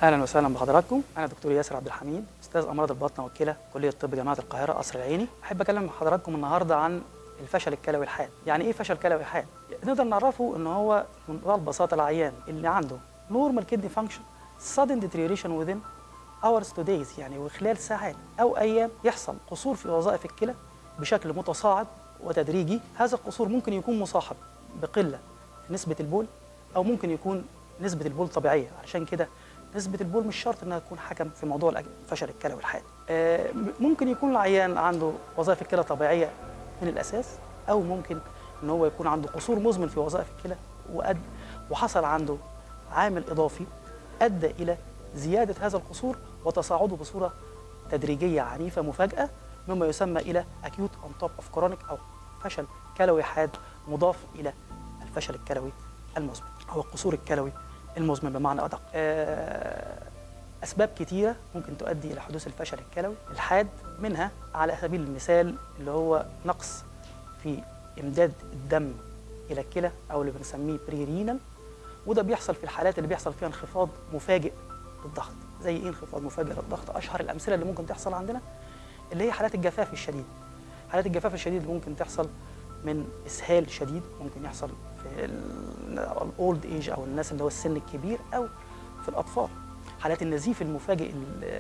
اهلا وسهلا بحضراتكم انا دكتور ياسر عبد الحميد استاذ امراض البطن والكلى كليه الطب جامعه القاهره قصر العيني احب اكلم حضراتكم النهارده عن الفشل الكلوي الحاد يعني ايه فشل كلوي حاد نقدر نعرفه ان هو بمنتهى البساطه العيان اللي عنده نورمال كدني فانكشن sudden deterioration within hours to days يعني وخلال ساعات او ايام يحصل قصور في وظائف الكلى بشكل متصاعد وتدريجي هذا القصور ممكن يكون مصاحب بقله في نسبه البول او ممكن يكون نسبه البول طبيعيه علشان كده نسبة البول مش شرط انها تكون حكم في موضوع الفشل الكلوي الحاد. آه، ممكن يكون العيان عنده وظائف الكلى طبيعية من الأساس أو ممكن ان هو يكون عنده قصور مزمن في وظائف الكلى وأد وحصل عنده عامل إضافي أدى إلى زيادة هذا القصور وتصاعده بصورة تدريجية عنيفة مفاجئة مما يسمى إلى acute on top of chronic أو فشل كلوي حاد مضاف إلى الفشل الكلوي المزمن أو القصور الكلوي المزمن بمعنى ادق. آه، اسباب كتيره ممكن تؤدي الى حدوث الفشل الكلوي الحاد منها على سبيل المثال اللي هو نقص في امداد الدم الى الكلى او اللي بنسميه بريرينال وده بيحصل في الحالات اللي بيحصل فيها انخفاض مفاجئ للضغط زي ايه انخفاض مفاجئ للضغط اشهر الامثله اللي ممكن تحصل عندنا اللي هي حالات الجفاف الشديد حالات الجفاف الشديد اللي ممكن تحصل من اسهال شديد ممكن يحصل في الاولد ايج او الناس اللي هو السن الكبير او في الاطفال حالات النزيف المفاجئ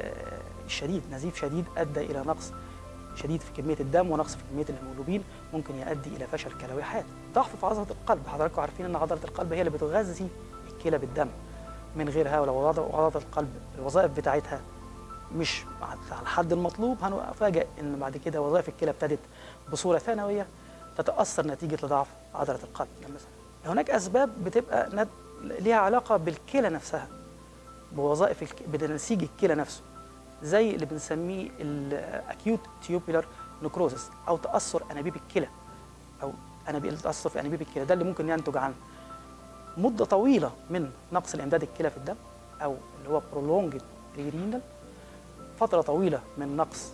الشديد نزيف شديد ادى الى نقص شديد في كميه الدم ونقص في كميه الهيموجلوبين ممكن يؤدي الى فشل كلوي حاد ضعف في عضله القلب حضراتكم عارفين ان عضله القلب هي اللي بتغذي الكلى بالدم من غيرها ولو عضله القلب الوظائف بتاعتها مش على الحد المطلوب هنفاجئ ان بعد كده وظائف الكلى ابتدت بصوره ثانويه تتاثر نتيجه لضعف عضله القلب مثلا هناك اسباب بتبقى ند... ليها علاقه بالكلى نفسها بوظائف الك... بنسيج الكلى نفسه زي اللي بنسميه الاكيوت تيوبولار نكروزس او تاثر انابيب الكلى او انابيب تاثر في انابيب الكلى ده اللي ممكن ينتج عن مده طويله من نقص الامداد الكلى في الدم او اللي هو prolonged رينال فتره طويله من نقص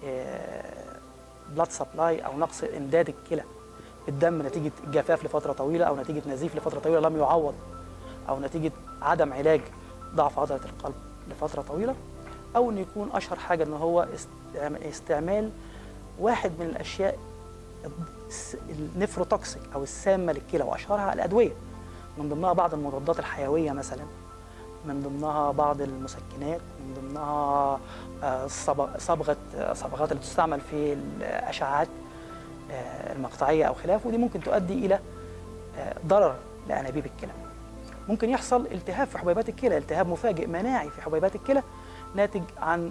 بلاد سبلاي او نقص امداد الكلى بالدم نتيجه جفاف لفتره طويله او نتيجه نزيف لفتره طويله لم يعوض او نتيجه عدم علاج ضعف عضله القلب لفتره طويله او ان يكون اشهر حاجه ان هو استعمال واحد من الاشياء النفروتوكسيك او السامه للكلى واشهرها الادويه من ضمنها بعض المضادات الحيويه مثلا من ضمنها بعض المسكنات من ضمنها صبغه صبغات اللي تستعمل في الاشعاعات المقطعيه او خلافه ودي ممكن تؤدي الى ضرر لانابيب الكلى. ممكن يحصل التهاب في حبيبات الكلى، التهاب مفاجئ مناعي في حبيبات الكلى ناتج عن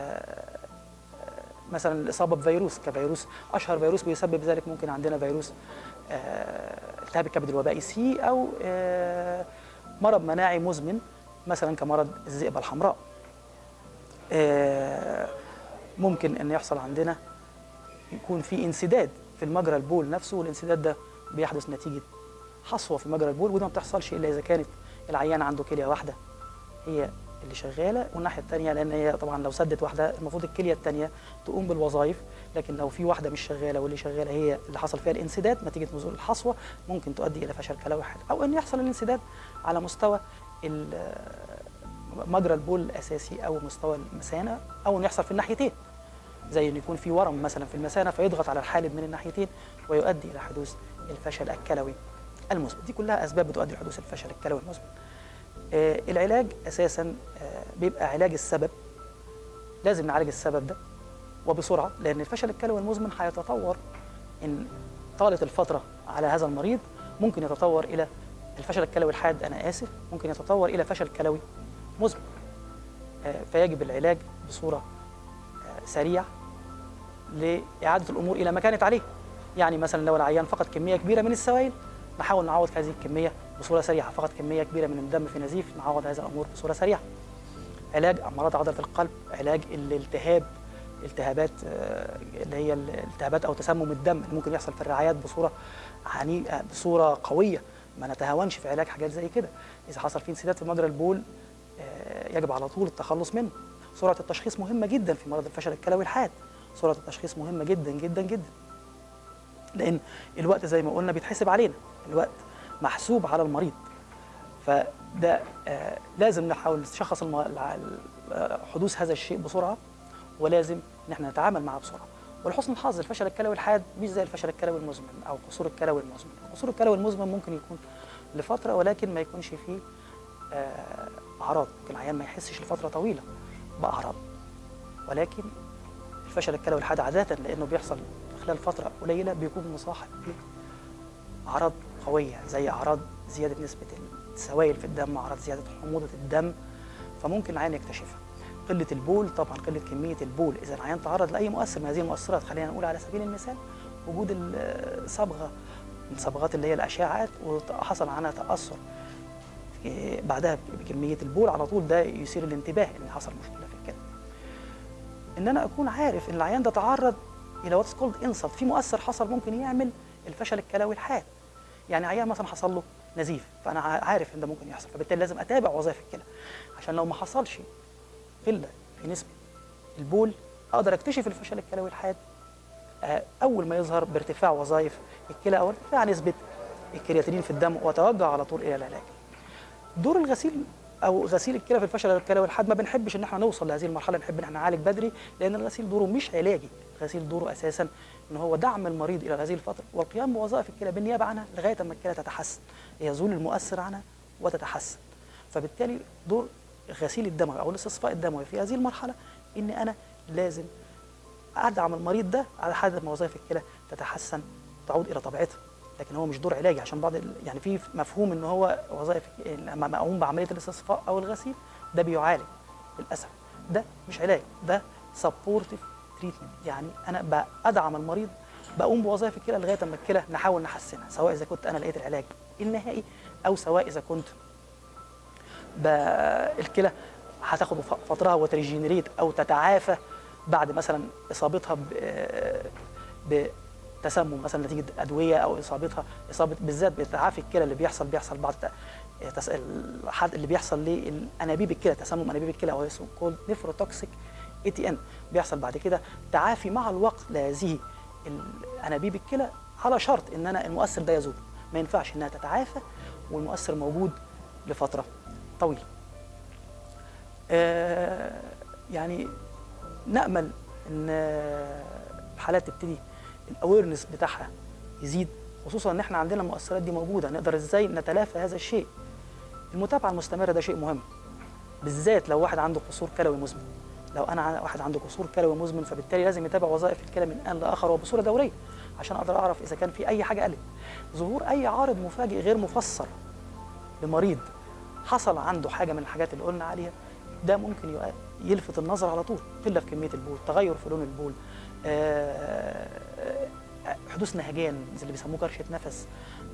مثلا الاصابه بفيروس كفيروس اشهر فيروس بيسبب ذلك ممكن عندنا فيروس التهاب الكبد الوبائي سي او مرض مناعي مزمن مثلا كمرض الذئبه الحمراء. ممكن ان يحصل عندنا يكون في انسداد في المجرى البول نفسه والانسداد ده بيحدث نتيجه حصوه في مجرى البول وده ما بتحصلش الا اذا كانت العيان عنده كليه واحده هي اللي شغاله والناحيه الثانيه لان هي طبعا لو سدت واحده المفروض الكليه الثانيه تقوم بالوظائف لكن لو في واحده مش شغاله واللي شغاله هي اللي حصل فيها الانسداد نتيجه نزول الحصوه ممكن تؤدي الى فشل كلوي حاد او ان يحصل الانسداد على مستوى مجرى البول الاساسي او مستوى المثانه او انه يحصل في الناحيتين زي ان يكون في ورم مثلا في المثانه فيضغط على الحالب من الناحيتين ويؤدي الى حدوث الفشل الكلوي المزمن دي كلها اسباب بتؤدي لحدوث الفشل الكلوي المزمن آه العلاج اساسا آه بيبقى علاج السبب لازم نعالج السبب ده وبسرعه لان الفشل الكلوي المزمن هيتطور ان طالت الفتره على هذا المريض ممكن يتطور الى الفشل الكلوي الحاد انا اسف ممكن يتطور الى فشل كلوي مزمن آه فيجب العلاج بصوره سريع لاعاده الامور الى ما كانت عليه يعني مثلا لو العيان فقد كميه كبيره من السوائل نحاول نعوض هذه الكميه بصوره سريعه فقد كميه كبيره من الدم في نزيف نعوض هذه الامور بصوره سريعه علاج امراض عضله القلب علاج الالتهاب التهابات اللي هي الالتهابات او تسمم الدم اللي ممكن يحصل في الرعايات بصوره عني بصوره قويه ما نتهاونش في علاج حاجات زي كده اذا حصل في انسداد في مجرى البول يجب على طول التخلص منه سرعه التشخيص مهمه جدا في مرض الفشل الكلوي الحاد سرعه التشخيص مهمه جدا جدا جدا لان الوقت زي ما قلنا بيتحسب علينا الوقت محسوب على المريض فده آه، لازم نحاول نشخص الم- الع- ال- حدوث هذا الشيء بسرعه ولازم ان احنا نتعامل معه بسرعه ولحسن الحظ الفشل الكلوي الحاد مش زي الفشل الكلوي المزمن او قصور الكلوي المزمن القصور الكلوي المزمن ممكن يكون لفتره ولكن ما يكونش فيه آه، اعراض ممكن العيان ما يحسش لفتره طويله باعراض ولكن الفشل الكلوي الحاد عاده لانه بيحصل خلال فتره قليله بيكون مصاحب اعراض قويه زي اعراض زياده نسبه السوائل في الدم اعراض زياده حموضه الدم فممكن العيان يكتشفها قله البول طبعا قله كميه البول اذا العيان تعرض لاي مؤثر من هذه المؤثرات خلينا نقول على سبيل المثال وجود الصبغه من صبغات اللي هي الاشعاعات وحصل عنها تاثر إيه، بعدها بكميه البول على طول ده يثير الانتباه ان حصل مشكله في الكلى ان انا اكون عارف ان العيان ده تعرض الى واتس كولد انسلت في مؤثر حصل ممكن يعمل الفشل الكلوي الحاد يعني عيان مثلا حصل له نزيف فانا ع- عارف ان ده ممكن يحصل فبالتالي لازم اتابع وظائف الكلى عشان لو ما حصلش قله في نسبه البول اقدر اكتشف الفشل الكلوي الحاد آه، اول ما يظهر بارتفاع وظائف الكلى او ارتفاع نسبه الكرياتينين في الدم واتوجه على طول الى العلاج دور الغسيل او غسيل الكلى في الفشل الكلوي الحاد ما بنحبش ان احنا نوصل لهذه المرحله نحب ان احنا نعالج بدري لان الغسيل دوره مش علاجي الغسيل دوره اساسا ان هو دعم المريض الى هذه الفتره والقيام بوظائف الكلى بالنيابه عنها لغايه ما الكلى تتحسن يزول المؤثر عنها وتتحسن فبالتالي دور غسيل الدموي او الاستصفاء الدموي في هذه المرحله ان انا لازم ادعم المريض ده على حد ما وظائف الكلى تتحسن تعود الى طبيعتها لكن هو مش دور علاجي عشان بعض ال- يعني في مفهوم ان هو وظائف لما اقوم بعمليه الاستصفاء او الغسيل ده بيعالج للاسف ده مش علاج ده سبورتيف تريتمنت يعني انا بدعم المريض بقوم بوظائف الكلى لغايه اما الكلى نحاول نحسنها سواء اذا كنت انا لقيت العلاج النهائي او سواء اذا كنت ب- الكلى هتاخد ف- فترها وتريجينريت او تتعافى بعد مثلا اصابتها ب بتسمم مثلا نتيجه ادويه او اصابتها اصابه بالذات بتعافي الكلى اللي بيحصل بيحصل بعد ت- تس- الحد اللي بيحصل لانابيب الكلى تسمم انابيب الكلى او اسمه كولد نيفروتوكسيك اي تي ان بيحصل بعد كده تعافي مع الوقت لهذه انابيب الكلى على شرط ان انا المؤثر ده يزول ما ينفعش انها تتعافى والمؤثر موجود لفتره طويله آه، يعني نامل ان آه، الحالات تبتدي الاويرنس بتاعها يزيد خصوصا ان احنا عندنا المؤثرات دي موجوده نقدر ازاي نتلافى هذا الشيء المتابعه المستمره ده شيء مهم بالذات لو واحد عنده قصور كلوي مزمن لو انا ع- واحد عنده قصور كلوي مزمن فبالتالي لازم يتابع وظائف الكلى من ان لاخر وبصوره دوريه عشان اقدر اعرف اذا كان في اي حاجه قلت ظهور اي عارض مفاجئ غير مفسر لمريض حصل عنده حاجه من الحاجات اللي قلنا عليها ده ممكن يؤ- يلفت النظر على طول قله في كميه البول تغير في لون البول آه، آه، حدوث نهجان زي اللي بيسموه كرشه نفس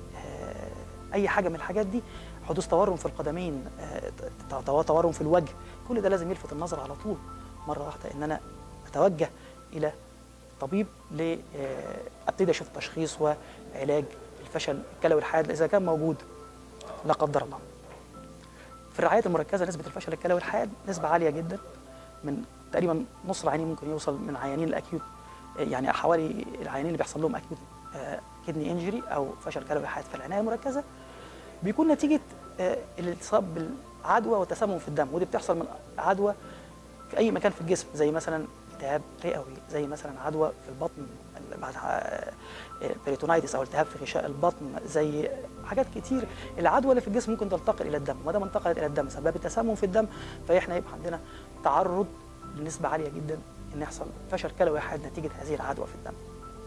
آه، اي حاجه من الحاجات دي حدوث تورم في القدمين آه، ت- ت- تورم في الوجه كل ده لازم يلفت النظر على طول مره واحده ان انا اتوجه الى طبيب ل آه، ابتدي اشوف تشخيص وعلاج الفشل الكلوي الحاد اذا كان موجود لا قدر الله في الرعايات المركزه نسبه الفشل الكلوي الحاد نسبه عاليه جدا من تقريبا نص العيانين ممكن يوصل من عيانين الاكيوت يعني حوالي العيانين اللي بيحصل لهم اكيوت كدني انجري او فشل كلوي حاد في العنايه المركزه بيكون نتيجه آه، الاصابه بالعدوى والتسمم في الدم ودي بتحصل من عدوى في اي مكان في الجسم زي مثلا التهاب رئوي زي مثلا عدوى في البطن بعد بيريتونايتس او التهاب في غشاء البطن زي حاجات كتير العدوى اللي في الجسم ممكن تنتقل الى الدم وما دام انتقلت الى الدم سبب التسمم في الدم فاحنا يبقى عندنا تعرض لنسبه عاليه جدا ان يحصل فشل كلوي حاد نتيجه هذه العدوى في الدم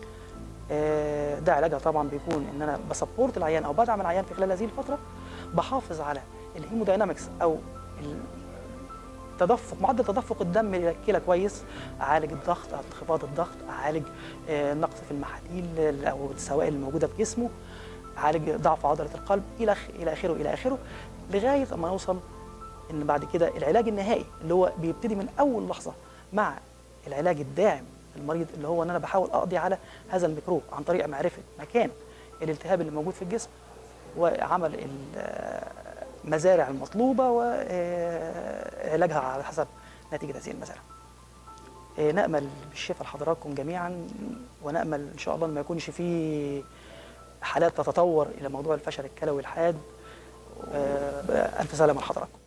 آه، ده علاجها طبعا بيكون ان انا بسبورت العيان او بدعم العيان في خلال هذه الفتره بحافظ على الهيموداينامكس او ال- تدفق معدل تدفق الدم الى الكلى كويس اعالج الضغط او انخفاض الضغط اعالج آه، نقص في المحاليل او السوائل الموجوده في جسمه اعالج ضعف عضله القلب الى آخ- الى اخره الى اخره لغايه اما نوصل ان بعد كده العلاج النهائي اللي هو بيبتدي من اول لحظه مع العلاج الداعم للمريض اللي هو ان انا بحاول اقضي على هذا الميكروب عن طريق معرفه مكان الالتهاب اللي موجود في الجسم وعمل ال- المزارع المطلوبه وعلاجها على حسب نتيجه هذه المزارع. آه، نامل بالشفاء لحضراتكم جميعا ونامل ان شاء الله ان ما يكونش في حالات تتطور الى موضوع الفشل الكلوي الحاد آه، الف سلامه لحضراتكم